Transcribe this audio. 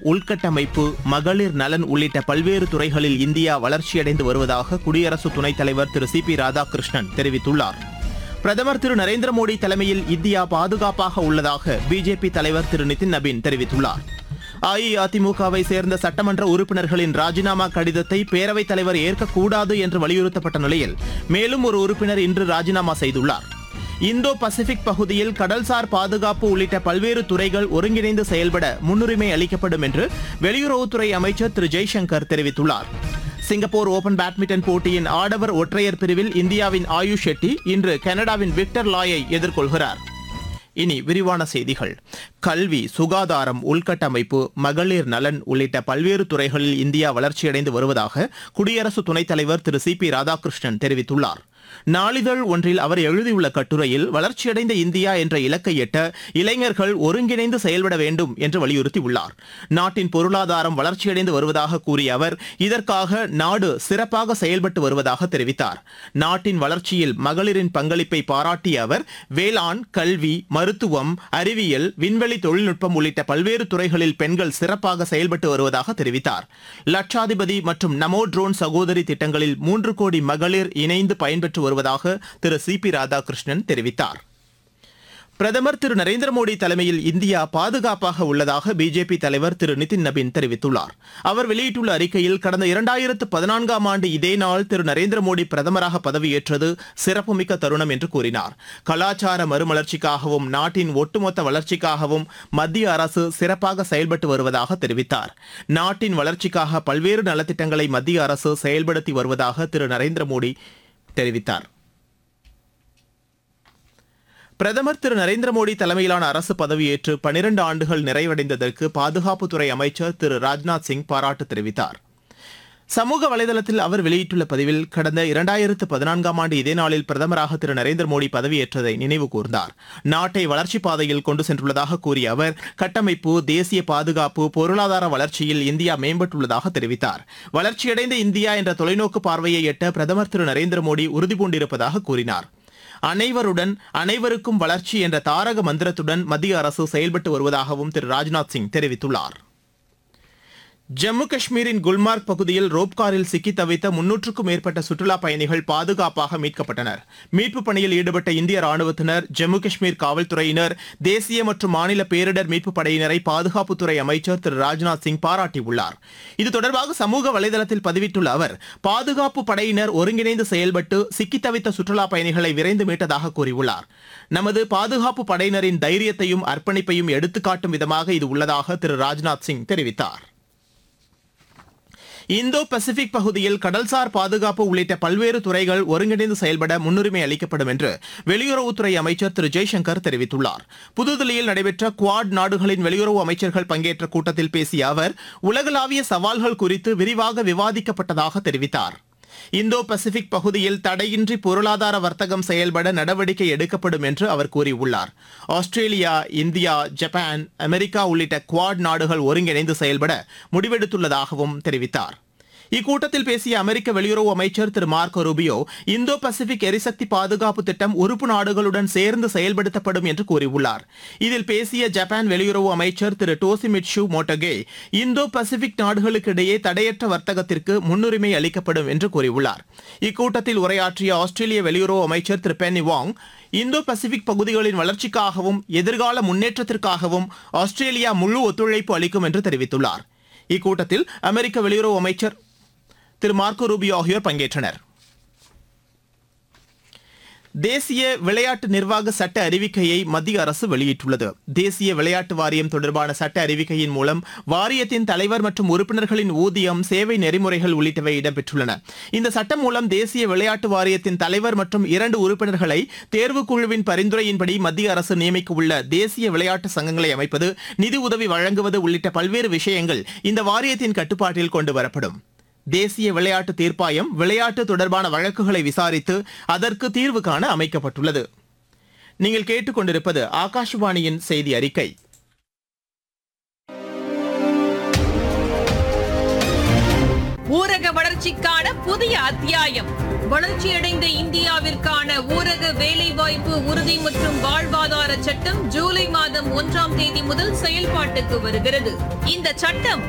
உள்கட்டமைப்பு மகளிர் நலன் உள்ளிட்ட பல்வேறு துறைகளில் இந்தியா வளர்ச்சியடைந்து வருவதாக குடியரசு துணைத் தலைவர் திரு சி பி ராதாகிருஷ்ணன் தெரிவித்துள்ளார் பிரதமர் திரு நரேந்திர மோடி தலைமையில் இந்தியா பாதுகாப்பாக உள்ளதாக பிஜேபி தலைவர் திரு நிதின் நபீன் தெரிவித்துள்ளார் அஇஅதிமுகவை சேர்ந்த சட்டமன்ற உறுப்பினர்களின் ராஜினாமா கடிதத்தை பேரவைத் தலைவர் ஏற்கக்கூடாது என்று வலியுறுத்தப்பட்ட நிலையில் மேலும் ஒரு உறுப்பினர் இன்று ராஜினாமா செய்துள்ளார் இந்தோ பசிபிக் பகுதியில் கடல்சார் பாதுகாப்பு உள்ளிட்ட பல்வேறு துறைகள் ஒருங்கிணைந்து செயல்பட முன்னுரிமை அளிக்கப்படும் என்று வெளியுறவுத்துறை அமைச்சர் திரு ஜெய்சங்கர் தெரிவித்துள்ளார் சிங்கப்பூர் ஓபன் பேட்மிண்டன் போட்டியின் ஆடவர் ஒற்றையர் பிரிவில் இந்தியாவின் ஆயுஷ் ஷெட்டி இன்று கனடாவின் விக்டர் லாயை எதிர்கொள்கிறார் இனி விரிவான செய்திகள் கல்வி சுகாதாரம் உள்கட்டமைப்பு மகளிர் நலன் உள்ளிட்ட பல்வேறு துறைகளில் இந்தியா வளர்ச்சியடைந்து வருவதாக குடியரசு துணைத் தலைவர் திரு சி பி ராதாகிருஷ்ணன் தெரிவித்துள்ளார் நாளிதழ் ஒன்றில் அவர் எழுதியுள்ள கட்டுரையில் வளர்ச்சியடைந்த இந்தியா என்ற இலக்கை எட்ட இளைஞர்கள் ஒருங்கிணைந்து செயல்பட வேண்டும் என்று வலியுறுத்தியுள்ளார் நாட்டின் பொருளாதாரம் வளர்ச்சியடைந்து வருவதாக கூறிய அவர் இதற்காக நாடு சிறப்பாக செயல்பட்டு வருவதாக தெரிவித்தார் நாட்டின் வளர்ச்சியில் மகளிரின் பங்களிப்பை பாராட்டிய அவர் வேளாண் கல்வி மருத்துவம் அறிவியல் விண்வெளி தொழில்நுட்பம் உள்ளிட்ட பல்வேறு துறைகளில் பெண்கள் சிறப்பாக செயல்பட்டு வருவதாக தெரிவித்தார் லட்சாதிபதி மற்றும் நமோ ட்ரோன் சகோதரி திட்டங்களில் மூன்று கோடி மகளிர் இணைந்து பயன்பெற்று வருவதாக திரு சி பி ராதாகிருஷ்ணன் தெரிவித்தார் பிரதமர் திரு நரேந்திர மோடி தலைமையில் இந்தியா பாதுகாப்பாக உள்ளதாக பிஜேபி தலைவர் திரு நிதின் நபீன் தெரிவித்துள்ளார் அவர் வெளியிட்டுள்ள அறிக்கையில் கடந்த இரண்டாயிரத்து பதினான்காம் ஆண்டு இதே நாள் திரு நரேந்திர மோடி பிரதமராக பதவியேற்றது சிறப்புமிக்க தருணம் என்று கூறினார் கலாச்சார மறுமலர்ச்சிக்காகவும் நாட்டின் ஒட்டுமொத்த வளர்ச்சிக்காகவும் மத்திய அரசு சிறப்பாக செயல்பட்டு வருவதாக தெரிவித்தார் நாட்டின் வளர்ச்சிக்காக பல்வேறு நலத்திட்டங்களை மத்திய அரசு செயல்படுத்தி வருவதாக திரு நரேந்திர மோடி தெரிவித்தார் பிரதமர் திரு நரேந்திர மோடி தலைமையிலான அரசு பதவியேற்று பனிரண்டு ஆண்டுகள் நிறைவடைந்ததற்கு பாதுகாப்புத்துறை அமைச்சர் திரு ராஜ்நாத் சிங் பாராட்டு தெரிவித்தார் சமூக வலைதளத்தில் அவர் வெளியிட்டுள்ள பதிவில் கடந்த இரண்டாயிரத்து பதினான்காம் ஆண்டு இதே நாளில் பிரதமராக திரு நரேந்திர மோடி பதவியேற்றதை நினைவு கூர்ந்தார் நாட்டை வளர்ச்சிப் பாதையில் கொண்டு சென்றுள்ளதாக கூறிய அவர் கட்டமைப்பு தேசிய பாதுகாப்பு பொருளாதார வளர்ச்சியில் இந்தியா மேம்பட்டுள்ளதாக தெரிவித்தார் வளர்ச்சியடைந்த இந்தியா என்ற தொலைநோக்கு பார்வையை எட்ட பிரதமர் திரு நரேந்திர மோடி உறுதிபூண்டிருப்பதாக கூறினார் அனைவருடன் அனைவருக்கும் வளர்ச்சி என்ற தாரக மந்திரத்துடன் மத்திய அரசு செயல்பட்டு வருவதாகவும் திரு ராஜ்நாத் சிங் தெரிவித்துள்ளார் ஜம்மு காஷ்மீரின் குல்மார்க் பகுதியில் ரோப்காரில் சிக்கி தவித்த முன்னூற்றுக்கும் மேற்பட்ட சுற்றுலா பயணிகள் பாதுகாப்பாக மீட்கப்பட்டனர் மீட்புப் பணியில் ஈடுபட்ட இந்திய ராணுவத்தினர் ஜம்மு காஷ்மீர் காவல்துறையினர் தேசிய மற்றும் மாநில பேரிடர் மீட்புப் படையினரை பாதுகாப்புத்துறை அமைச்சர் திரு ராஜ்நாத் சிங் பாராட்டியுள்ளார் இது தொடர்பாக சமூக வலைதளத்தில் பதிவிட்டுள்ள அவர் பாதுகாப்பு படையினர் ஒருங்கிணைந்து செயல்பட்டு சிக்கி தவித்த சுற்றுலா பயணிகளை விரைந்து மீட்டதாக கூறியுள்ளார் நமது பாதுகாப்பு படையினரின் தைரியத்தையும் அர்ப்பணிப்பையும் எடுத்துக்காட்டும் விதமாக இது உள்ளதாக திரு ராஜ்நாத் சிங் தெரிவித்தார் இந்தோ பசிபிக் பகுதியில் கடல்சார் பாதுகாப்பு உள்ளிட்ட பல்வேறு துறைகள் ஒருங்கிணைந்து செயல்பட முன்னுரிமை அளிக்கப்படும் என்று வெளியுறவுத்துறை அமைச்சர் திரு ஜெய்சங்கர் தெரிவித்துள்ளார் புதுதில்லியில் நடைபெற்ற குவாட் நாடுகளின் வெளியுறவு அமைச்சர்கள் பங்கேற்ற கூட்டத்தில் பேசிய அவர் உலகளாவிய சவால்கள் குறித்து விரிவாக விவாதிக்கப்பட்டதாக தெரிவித்தார் இந்தோ பசிபிக் பகுதியில் தடையின்றி பொருளாதார வர்த்தகம் செயல்பட நடவடிக்கை எடுக்கப்படும் என்று அவர் கூறியுள்ளார் ஆஸ்திரேலியா இந்தியா ஜப்பான் அமெரிக்கா உள்ளிட்ட குவாட் நாடுகள் ஒருங்கிணைந்து செயல்பட முடிவெடுத்துள்ளதாகவும் தெரிவித்தார் இக்கூட்டத்தில் பேசிய அமெரிக்க வெளியுறவு அமைச்சர் திரு மார்க்கோ ரூபியோ இந்தோ பசிபிக் எரிசக்தி பாதுகாப்பு திட்டம் உறுப்பு நாடுகளுடன் சேர்ந்து செயல்படுத்தப்படும் என்று கூறியுள்ளார் இதில் பேசிய ஜப்பான் வெளியுறவு அமைச்சர் திரு டோசிமிட்சு மோட்டோகே இந்தோ பசிபிக் நாடுகளுக்கு இடையே தடையற்ற வர்த்தகத்திற்கு முன்னுரிமை அளிக்கப்படும் என்று கூறியுள்ளார் இக்கூட்டத்தில் உரையாற்றிய ஆஸ்திரேலிய வெளியுறவு அமைச்சர் திரு பென்னி வாங் இந்தோ பசிபிக் பகுதிகளின் வளர்ச்சிக்காகவும் எதிர்கால முன்னேற்றத்திற்காகவும் ஆஸ்திரேலியா முழு ஒத்துழைப்பு அளிக்கும் என்று தெரிவித்துள்ளார் இக்கூட்டத்தில் அமெரிக்க வெளியுறவு அமைச்சர் திரு மார்க்கோ ரூபியோ ஆகியோர் பங்கேற்றனர் தேசிய விளையாட்டு நிர்வாக சட்ட அறிவிக்கையை மத்திய அரசு வெளியிட்டுள்ளது தேசிய விளையாட்டு வாரியம் தொடர்பான சட்ட அறிவிக்கையின் மூலம் வாரியத்தின் தலைவர் மற்றும் உறுப்பினர்களின் ஊதியம் சேவை நெறிமுறைகள் உள்ளிட்டவை இடம்பெற்றுள்ளன இந்த சட்டம் மூலம் தேசிய விளையாட்டு வாரியத்தின் தலைவர் மற்றும் இரண்டு உறுப்பினர்களை தேர்வுக்குழுவின் பரிந்துரையின்படி மத்திய அரசு நியமிக்க உள்ள தேசிய விளையாட்டு சங்கங்களை அமைப்பது நிதி உதவி வழங்குவது உள்ளிட்ட பல்வேறு விஷயங்கள் இந்த வாரியத்தின் கட்டுப்பாட்டில் கொண்டு வரப்படும் தேசிய விளையாட்டு தீர்ப்பாயம் விளையாட்டு தொடர்பான வழக்குகளை விசாரித்து அதற்கு தீர்வு காண அமைக்கப்பட்டுள்ளது நீங்கள் கேட்டுக்கொண்டிருப்பது ஆகாஷவாணியின் செய்தி அறிக்கை ஊரக வளர்ச்சிக்கான புதிய அத்தியாயம் வளர்ச்சியடைந்த இந்தியாவிற்கான ஊரக வேலைவாய்ப்பு உறுதி மற்றும் வாழ்வாதார சட்டம் ஜூலை மாதம் ஒன்றாம் தேதி முதல் செயல்பாட்டுக்கு வருகிறது இந்த சட்டம்